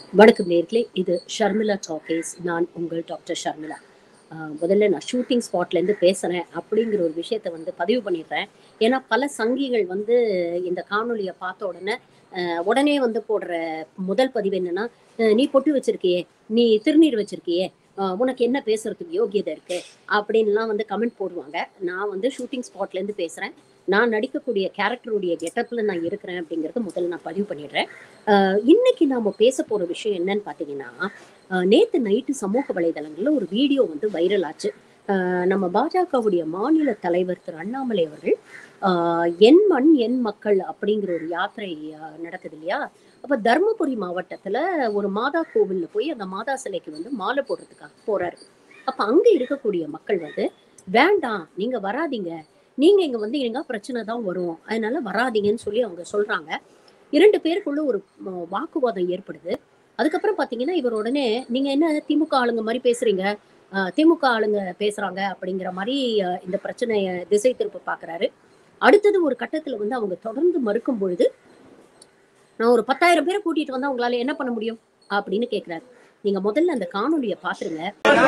வணக்கம் நேர்களே இது ஷர்மிளா டாக்கேஸ் நான் உங்கள் டாக்டர் ஷர்மிளா ஆஹ் முதல்ல நான் ஷூட்டிங் ஸ்பாட்லேருந்து பேசுகிறேன் அப்படிங்கிற ஒரு விஷயத்த வந்து பதிவு பண்ணிடுறேன் ஏன்னா பல சங்கிகள் வந்து இந்த காணொலியை பார்த்த உடனே ஆஹ் உடனே வந்து போடுற முதல் பதிவு என்னன்னா ஆஹ் நீ பொட்டு வச்சிருக்கியே நீ திருநீர் வச்சிருக்கியே ஆஹ் உனக்கு என்ன பேசுறதுக்கு யோகியதை இருக்கு அப்படின்லாம் வந்து கமெண்ட் போடுவாங்க நான் வந்து ஷூட்டிங் ஸ்பாட்லேருந்து பேசுகிறேன் நான் நடிக்கக்கூடிய கேரக்டருடைய கெட்டப்பில் நான் இருக்கிறேன் அப்படிங்கிறத முதல்ல நான் பதிவு பண்ணிடுறேன் ஆஹ் இன்னைக்கு நாம பேச போற விஷயம் என்னன்னு பாத்தீங்கன்னா ஆஹ் நேத்து நைட்டு சமூக வலைதளங்கள்ல ஒரு வீடியோ வந்து வைரல் ஆச்சு ஆஹ் நம்ம பாஜகவுடைய மாநில தலைவர் திரு அண்ணாமலை அவர்கள் ஆஹ் என் மண் என் மக்கள் அப்படிங்கிற ஒரு யாத்திரை ஆஹ் நடக்குது இல்லையா அப்ப தருமபுரி மாவட்டத்துல ஒரு மாதா கோவில்ல போய் அந்த மாதா சிலைக்கு வந்து மாலை போடுறதுக்காக போறாரு அப்ப அங்க இருக்கக்கூடிய மக்கள் வந்து வேண்டாம் நீங்க வராதீங்க நீங்க இங்க வந்து எங்க பிரச்சனை தான் வரும் அதனால வராதீங்கன்னு சொல்லி அவங்க சொல்றாங்க இரண்டு பேருக்குள்ள ஒரு ம- வாக்குவாதம் ஏற்படுது அதுக்கப்புறம் பாத்தீங்கன்னா இவர் உடனே நீங்க என்ன திமுக ஆளுங்க மாதிரி பேசுறீங்க ஆஹ் திமுக ஆளுங்க பேசுறாங்க அப்படிங்கிற மாதிரி ஆஹ் இந்த பிரச்சனையை திசை திருப்ப பாக்குறாரு அடுத்தது ஒரு கட்டத்துல வந்து அவங்க தொடர்ந்து மறுக்கும் பொழுது நான் ஒரு பத்தாயிரம் பேரை கூட்டிட்டு வந்தா உங்களால என்ன பண்ண முடியும் அப்படின்னு கேக்குறாரு நீங்க முதல்ல அந்த காணொலியை பாத்துருங்க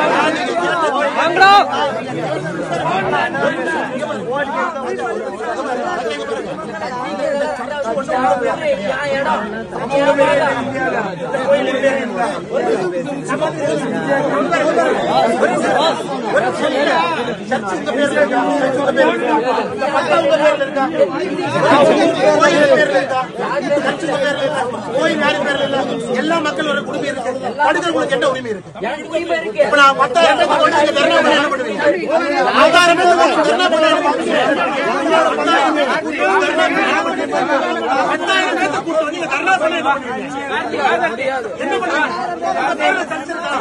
கோயில் யாரு பேர்ல இல்ல எல்லா மக்களோட உரிமை இருக்கு படுதல் உங்களுக்கு என்ன உரிமை இருக்கு இப்ப நான் பத்தாயிரம் பேருக்கு கொண்டு வந்து தர்ணா பண்ண என்ன பண்ணுவீங்க பத்தாயிரம் பேருக்கு கொண்டு தர்ணா பண்ண என்ன பண்ணுவீங்க பத்தாயிரம் பேருக்கு கூட்டி வந்து தர்ணா பண்ண என்ன பண்ணுவீங்க? பத்தாயிரம் பேருக்கு கூட்டி வந்து நீங்க தர்ணா பண்ண என்ன பண்ணுவீங்க என்ன பண்ணுவீங்க உங்க பேர்ல தச்சிருக்கா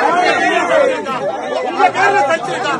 உங்க பேர்ல தச்சிருக்கா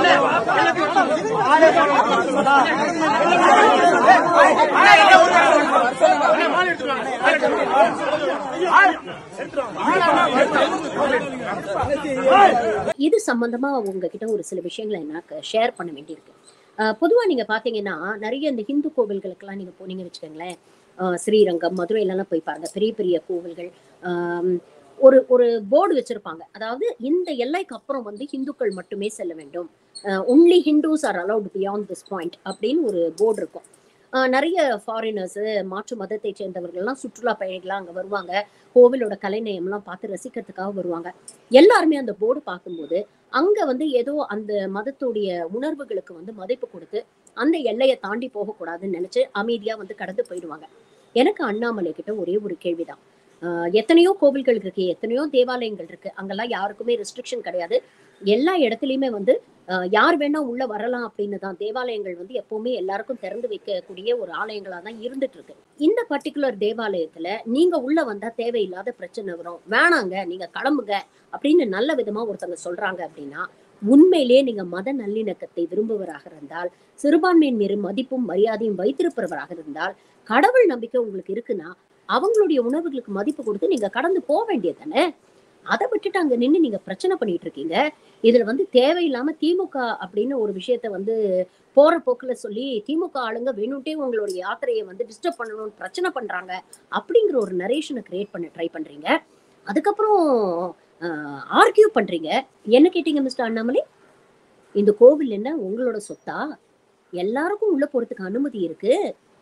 இது சம்பந்தமா உங்ககிட்ட ஒரு சில விஷயங்களை எனக்கு ஷேர் பண்ண வேண்டியிருக்கு அஹ் பொதுவா நீங்க பாத்தீங்கன்னா நிறைய இந்த ஹிந்து கோவில்களுக்கெல்லாம் நீங்க போனீங்க வச்சுக்கோங்களேன் அஹ் ஸ்ரீரங்கம் மதுரையிலலாம் போய் பாருங்க பெரிய பெரிய கோவில்கள் ஆம், ஒரு ஒரு போர்டு வச்சிருப்பாங்க அதாவது இந்த எல்லைக்கு அப்புறம் வந்து இந்துக்கள் மட்டுமே செல்ல வேண்டும் only Hindus are allowed beyond this point அப்படின்னு ஒரு போர்டு இருக்கும் அஹ் நிறைய ஃபாரினர்ஸ் மாற்று மதத்தை சேர்ந்தவர்கள்லாம் சுற்றுலா பயணிகள்லாம் அங்க வருவாங்க கோவிலோட கலைநயம்லாம் பார்த்து ரசிக்கிறதுக்காக வருவாங்க எல்லாருமே அந்த போர்டு பார்க்கும்போது அங்க வந்து ஏதோ அந்த மதத்துடைய உணர்வுகளுக்கு வந்து மதிப்பு கொடுத்து அந்த எல்லையை தாண்டி போகக்கூடாதுன்னு நினைச்சு அமைதியா வந்து கடந்து போயிடுவாங்க எனக்கு அண்ணாமலை கிட்ட ஒரே ஒரு கேள்விதான் ஆஹ் எத்தனையோ கோவில்கள் இருக்கு எத்தனையோ தேவாலயங்கள் இருக்கு அங்கெல்லாம் யாருக்குமே ரெஸ்ட்ரிக்ஷன் கிடையாது எல்லா இடத்துலயுமே வந்து ஆஹ் யார் வேணா உள்ள வரலாம் அப்படின்னு தான் தேவாலயங்கள் வந்து எப்பவுமே எல்லாருக்கும் திறந்து வைக்கக்கூடிய ஒரு ஆலயங்களா தான் இருந்துட்டு இருக்கு இந்த பர்டிகுலர் தேவாலயத்துல நீங்க உள்ள வந்தா தேவையில்லாத பிரச்சனை வரும் வேணாங்க நீங்க கிளம்புங்க அப்படின்னு நல்ல விதமா ஒருத்தங்க சொல்றாங்க அப்படின்னா உண்மையிலேயே நீங்க மத நல்லிணக்கத்தை விரும்புவராக இருந்தால் சிறுபான்மையின் மீது மதிப்பும் மரியாதையும் வைத்திருப்பவராக இருந்தால் கடவுள் நம்பிக்கை உங்களுக்கு இருக்குன்னா அவங்களுடைய உணர்வுகளுக்கு மதிப்பு கொடுத்து நீங்க கடந்து போக வேண்டியது தானே அதை விட்டுட்டு அங்க நின்னு நீங்க பிரச்சனை பண்ணிட்டு இருக்கீங்க இதுல வந்து தேவையில்லாம திமுக அப்படின்னு ஒரு விஷயத்த வந்து போற போக்குல சொல்லி திமுக ஆளுங்க வேணும்ட்டே உங்களுடைய யாத்திரையை வந்து டிஸ்டர்ப் பண்ணணும்னு பிரச்சனை பண்றாங்க அப்படிங்கிற ஒரு நரேஷனை கிரியேட் பண்ண ட்ரை பண்றீங்க அதுக்கப்புறம் ஆர்கியூ பண்றீங்க என்ன கேட்டீங்க மிஸ்டர் அண்ணாமலை இந்த கோவில் என்ன உங்களோட சொத்தா எல்லாருக்கும் உள்ள போறதுக்கு அனுமதி இருக்கு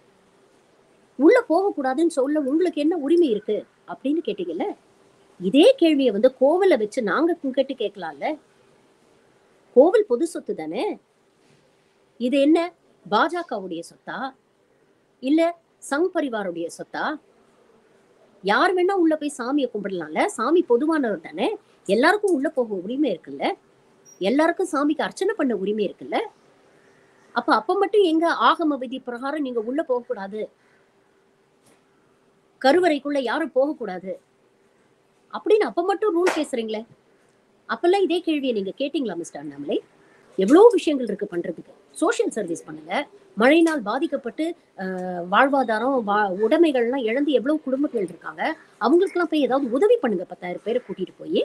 உள்ள போகக்கூடாதுன்னு சொல்ல உங்களுக்கு என்ன உரிமை இருக்கு அப்படின்னு கேட்டீங்கல்ல இதே கேள்வியை வந்து கோவிலை வச்சு நாங்க கேட்டு கேட்கலாம்ல கோவில் பொது சொத்து தானே இது என்ன பாஜகவுடைய சொத்தா இல்ல சங் பரிவாருடைய சொத்தா யார் வேணா உள்ள போய் சாமியை கும்பிடலாம்ல சாமி பொதுவானவர் தானே எல்லாருக்கும் உள்ள போக உரிமை இருக்குல்ல எல்லாருக்கும் சாமிக்கு அர்ச்சனை பண்ண உரிமை இருக்குல்ல அப்ப அப்ப மட்டும் எங்க ஆகம விதி பிரகாரம் நீங்க உள்ள போக கூடாது கருவறைக்குள்ள யாரும் போகக்கூடாது அப்படின்னு அப்ப மட்டும் ரூல் பேசுறீங்களே அப்பெல்லாம் இதே கேள்வியை நீங்க கேட்டீங்களா மிஸ்டர் அண்ணாமலை எவ்வளவு விஷயங்கள் இருக்கு பண்றதுக்கு சோஷியல் சர்வீஸ் பண்ணுங்க மழையினால் பாதிக்கப்பட்டு ஆஹ், வாழ்வாதாரம் வா- உடைமைகள்லாம் இழந்து எவ்வளவு குடும்பங்கள் இருக்காங்க அவங்களுக்கெல்லாம் போய் ஏதாவது உதவி பண்ணுங்க பத்தாயிரம் பேரை கூட்டிட்டு போய்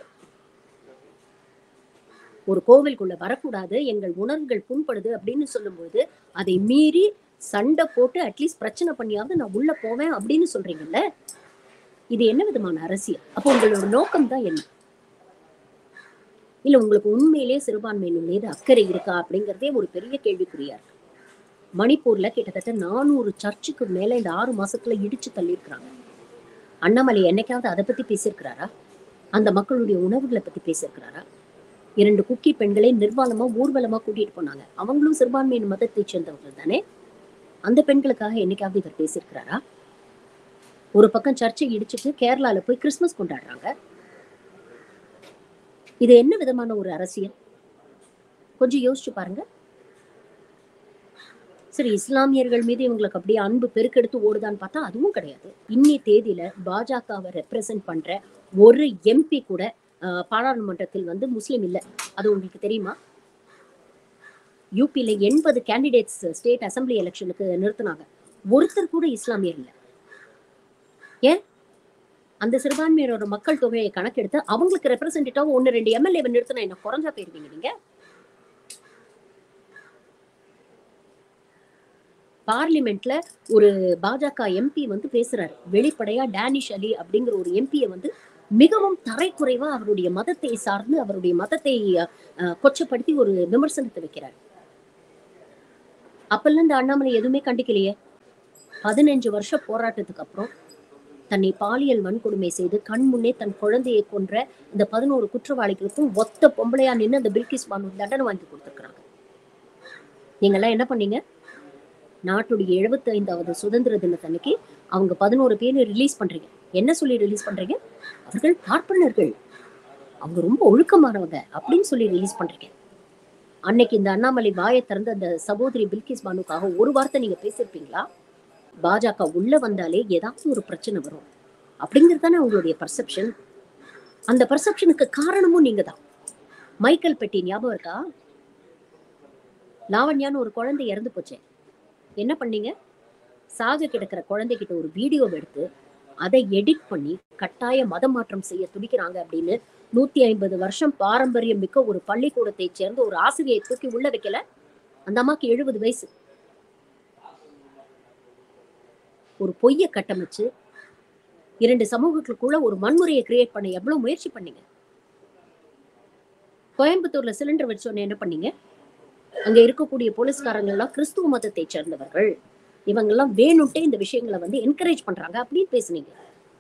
ஒரு கோவிலுக்குள்ள வரக்கூடாது எங்கள் உணர்வுகள் புண்படுது அப்படின்னு சொல்லும்போது அதை மீறி சண்டை போட்டு அட்லீஸ்ட் பிரச்சனை பண்ணியாவது நான் உள்ள போவேன் அப்படின்னு சொல்றீங்கல்ல இது என்ன விதமான அரசியல் அப்போ உங்களோட நோக்கம் தான் என்ன இல்ல உங்களுக்கு உண்மையிலேயே சிறுபான்மையினர் மீது அக்கறை இருக்கா அப்படிங்கறதே ஒரு பெரிய கேள்விக்குறியா இருக்கு மணிப்பூர்ல கிட்டத்தட்ட நானூறு சர்ச்சுக்கு மேல இந்த ஆறு மாசத்துல இடிச்சு தள்ளியிருக்கிறாங்க அண்ணாமலை என்னைக்காவது அதை பத்தி பேசியிருக்கிறாரா அந்த மக்களுடைய உணவுகளை பத்தி பேசியிருக்கிறாரா இரண்டு குக்கி பெண்களை நிர்வாணமா ஊர்வலமா கூட்டிட்டு போனாங்க அவங்களும் சிறுபான்மையின் மதத்தை சேர்ந்தவர்கள் தானே அந்த பெண்களுக்காக என்னைக்காவது இவர் பேசியிருக்கிறாரா ஒரு பக்கம் சர்ச்சை இடிச்சிட்டு கேரளால போய் கிறிஸ்மஸ் கொண்டாடுறாங்க இது என்ன விதமான ஒரு அரசியல் கொஞ்சம் யோசிச்சு பாருங்க சரி இஸ்லாமியர்கள் மீது இவங்களுக்கு அப்படியே அன்பு பெருக்கெடுத்து ஓடுதான்னு பார்த்தா அதுவும் கிடையாது இன்னி தேதியில பாஜகவை ரெப்ரசன்ட் பண்ற ஒரு எம்பி கூட ஆஹ், பாராளுமன்றத்தில் வந்து முஸ்லீம் இல்ல அது உங்களுக்கு தெரியுமா யூபியில எண்பது கேண்டிடேட்ஸ் ஸ்டேட் அசம்பிளி எலெக்ஷனுக்கு நிறுத்தினாங்க ஒருத்தர் கூட இஸ்லாமியர் இல்ல ஏன் அந்த சிறுபான்மையினரோட மக்கள் தொகையை கணக்கெடுத்து அவங்களுக்கு ரெப்ரசன்டேட்டிவா ஒன்னு ரெண்டு எம்எல்ஏ நிறுத்தினா என்ன குறைஞ்சா போயிருவீங்க நீங்க பார்லிமெண்ட்ல ஒரு பாஜக எம்பி வந்து பேசுறாரு வெளிப்படையா டேனிஷ் அலி அப்படிங்கிற ஒரு எம்பியை வந்து மிகவும் தரைக்குறைவா அவருடைய மதத்தை சார்ந்து அவருடைய மதத்தை அஹ், கொச்சப்படுத்தி ஒரு விமர்சனத்தை வைக்கிறார் அப்பெல்லாம் இந்த அண்ணாமலை எதுவுமே கண்டிக்கலையே பதினஞ்சு வருஷ போராட்டத்துக்கு அப்புறம் தன்னை பாலியல் வன்கொடுமை செய்து கண் முன்னே தன் குழந்தையை கொன்ற இந்த பதினோரு குற்றவாளிகளுக்கும் ஒத்த பொம்பளையா நின்று அந்த பில்கிஸ் பானு தண்டனை வாங்கி கொடுத்துருக்காங்க நீங்கெல்லாம் என்ன பண்ணீங்க நாட்டுடைய எழுபத்தி ஐந்தாவது சுதந்திர தினத்தன்னைக்கு அவங்க பதினோரு பேரை ரிலீஸ் பண்றீங்க என்ன சொல்லி ரிலீஸ் பண்றீங்க அவர்கள் பார்ப்பனர்கள் அவங்க ரொம்ப ஒழுக்கமானவங்க அப்படின்னு சொல்லி ரிலீஸ் பண்றீங்க அன்னைக்கு இந்த அண்ணாமலை வாயை திறந்து அந்த சகோதரி பில்கிஸ் பானுக்காக ஒரு வார்த்தை நீங்க பேசியிருப்பீங்களா பாஜக உள்ள வந்தாலே ஏதாவது ஒரு பிரச்சனை வரும் அப்படிங்கிறது தானே உங்களுடைய பர்செப்ஷன் அந்த பர்செப்ஷனுக்கு காரணமும் நீங்க தான் மைக்கேல் பெட்டி ஞாபகம் இருக்கா லாவண்யான்னு ஒரு குழந்தை இறந்து போச்சே என்ன பண்ணீங்க சாக கிடக்கிற குழந்தைகிட்ட ஒரு வீடியோ எடுத்து அதை எடிட் பண்ணி கட்டாய மதம் மாற்றம் செய்ய துடிக்கிறாங்க அப்படின்னு நூத்தி ஐம்பது வருஷம் பாரம்பரியம் மிக்க ஒரு பள்ளிக்கூடத்தை சேர்ந்த ஒரு ஆசிரியை தூக்கி உள்ள வைக்கல அந்த அம்மாக்கு எழுபது வயசு ஒரு பொய்யை கட்டமைச்சு இரண்டு சமூகங்களுக்குள்ள ஒரு வன்முறையை கிரியேட் பண்ண எவ்வளவு முயற்சி பண்ணீங்க கோயம்புத்தூர்ல சிலிண்டர் வச்சோன்னு என்ன பண்ணீங்க அங்க இருக்கக்கூடிய போலீஸ்காரங்க எல்லாம் கிறிஸ்துவ மதத்தை சேர்ந்தவர்கள் இவங்க எல்லாம் வேணும்ட்டே இந்த விஷயங்களை வந்து என்கரேஜ் பண்றாங்க அப்படின்னு பேசுனீங்க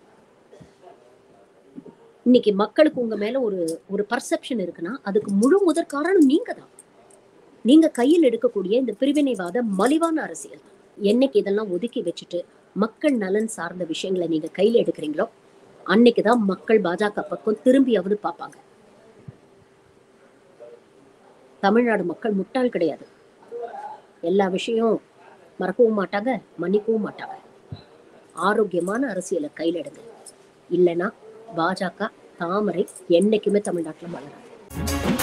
இன்னைக்கு மக்களுக்கு உங்க மேல ஒரு ஒரு பர்செப்ஷன் இருக்குன்னா அதுக்கு முழு முதற் காரணம் நீங்க தான் நீங்க கையில் எடுக்கக்கூடிய இந்த பிரிவினைவாத மலிவான அரசியல் தான் என்னைக்கு இதெல்லாம் ஒதுக்கி வச்சுட்டு மக்கள் நலன் சார்ந்த விஷயங்களை நீங்க கையில எடுக்கிறீங்களோ அன்னைக்குதான் மக்கள் பாஜக பக்கம் திரும்பியாவது பார்ப்பாங்க தமிழ்நாடு மக்கள் முட்டாள் கிடையாது எல்லா விஷயம் மறக்கவும் மாட்டாங்க மன்னிக்கவும் மாட்டாங்க ஆரோக்கியமான அரசியலை கையில் எடுங்க இல்லைன்னா பாஜக தாமரை என்னைக்குமே தமிழ்நாட்டில் மலராது